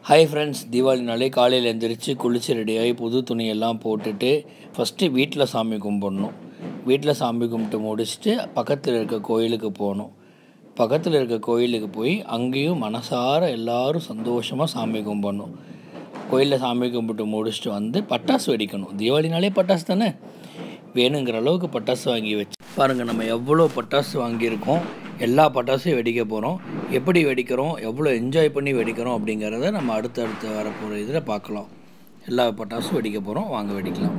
hi friends தீபாவளினாலே காலையில் எழுந்திரிச்சு குளிச்சு ரெடியாகி புது துணியெல்லாம் போட்டுட்டு ஃபஸ்ட்டு வீட்டில் சாமி கும்பிடணும் வீட்டில் சாமி கும்பிட்டு முடிச்சுட்டு பக்கத்தில் இருக்க கோயிலுக்கு போகணும் பக்கத்தில் இருக்க கோயிலுக்கு போய் அங்கேயும் மனசார எல்லாரும் சந்தோஷமாக சாமி கும்பிடணும் கோயிலில் சாமி கும்பிட்டு முடிச்சுட்டு வந்து பட்டாசு வெடிக்கணும் தீபாவளினாலே பட்டாசு தானே வேணுங்கிற அளவுக்கு பட்டாசு வாங்கி வச்சு பாருங்கள் நம்ம எவ்வளோ பட்டாசு வாங்கியிருக்கோம் எல்லா பட்டாசையும் வெடிக்க போகிறோம் எப்படி வெடிக்கிறோம் எவ்வளோ என்ஜாய் பண்ணி வெடிக்கிறோம் அப்படிங்கிறத நம்ம அடுத்தடுத்து வரப்போகிற இதில் பார்க்கலாம் எல்லா பட்டாசும் வெடிக்க போகிறோம் வாங்க வெடிக்கலாம்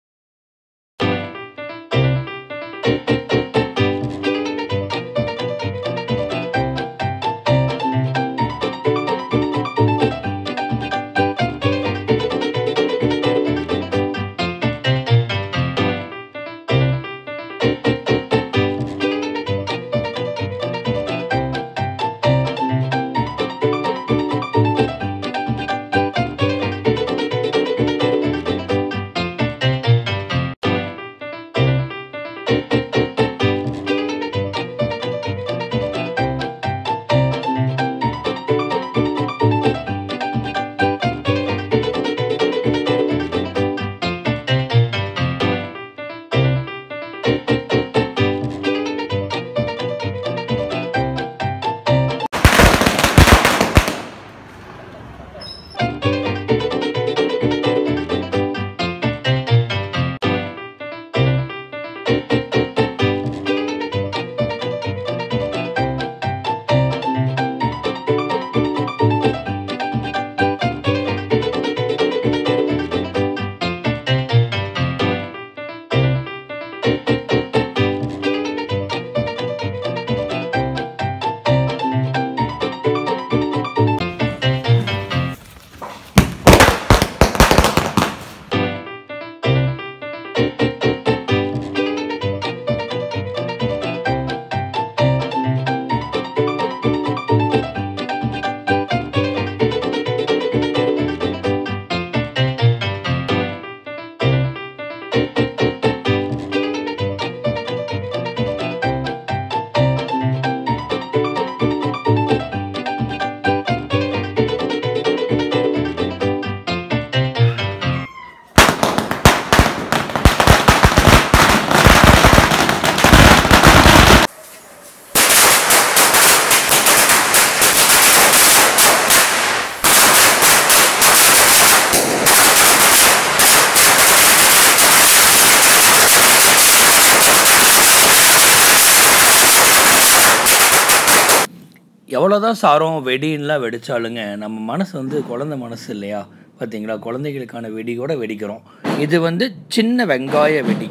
எவ்வளோதான் சாரம் வெடின்லாம் வெடித்தாலுங்க நம்ம மனசு வந்து குழந்த மனசு இல்லையா பார்த்தீங்களா குழந்தைகளுக்கான வெடி கூட வெடிக்கிறோம் இது வந்து சின்ன வெங்காய வெடி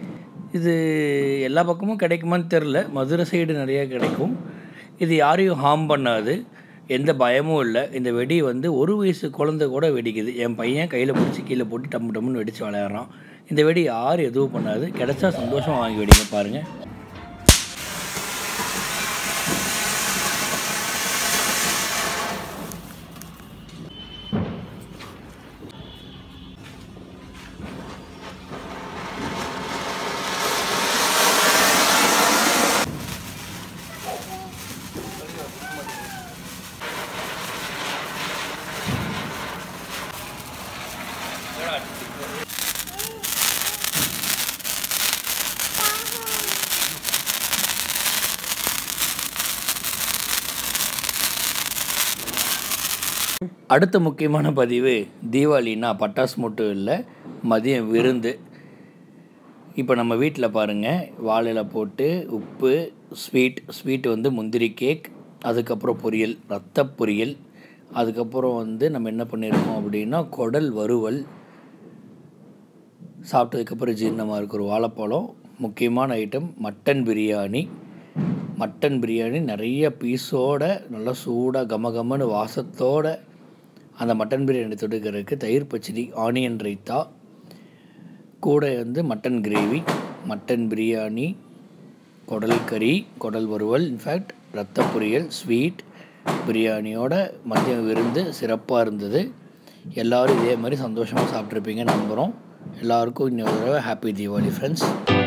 இது எல்லா பக்கமும் கிடைக்குமான்னு தெரில மதுரை சைடு நிறைய கிடைக்கும் இது யாரையும் ஹார்ம் பண்ணாது எந்த பயமும் இல்லை இந்த வெடி வந்து ஒரு வயசு குழந்தை கூட வெடிக்குது என் பையன் கையில் பிடிச்சி கீழே போட்டு டம்மு டம்முன்னு வெடித்து விளையாடுறான் இந்த வெடி யாரும் எதுவும் பண்ணாது கிடைச்சா சந்தோஷமாக வாங்கி வெடிங்க பாருங்கள் அடுத்த முக்கியமான பதிவு தீபாவளின்னா பட்டாசு மட்டும் இல்லை மதியம் விருந்து இப்போ நம்ம வீட்டில் பாருங்கள் வாழையில் போட்டு உப்பு ஸ்வீட் ஸ்வீட் வந்து முந்திரி கேக் அதுக்கப்புறம் பொரியல் ரத்த பொரியல் அதுக்கப்புறம் வந்து நம்ம என்ன பண்ணியிருக்கோம் அப்படின்னா குடல் வறுவல் சாப்பிட்டதுக்கப்புறம் ஜீரணமாக இருக்கிற வாழைப்பழம் முக்கியமான item mutton biryani mutton biryani நிறைய பீஸோட நல்லா சூடாக கமகமன்னு வாசத்தோட அந்த மட்டன் பிரியாணி தொடுக்கிறதுக்கு தயிர் பச்சடி ஆனியன் ரைத்தா கூட வந்து மட்டன் கிரேவி மட்டன் பிரியாணி குடல் கறி குடல் வறுவல் இன்ஃபேக்ட் ரத்த பொரியல் ஸ்வீட் பிரியாணியோட மதியம் விருந்து சிறப்பாக இருந்தது எல்லோரும் இதே மாதிரி சந்தோஷமாக சாப்பிட்ருப்பீங்கன்னு நம்புகிறோம் எல்லாருக்கும் இன்னொரு தடவை ஹாப்பி தீபாவளி ஃப்ரெண்ட்ஸ்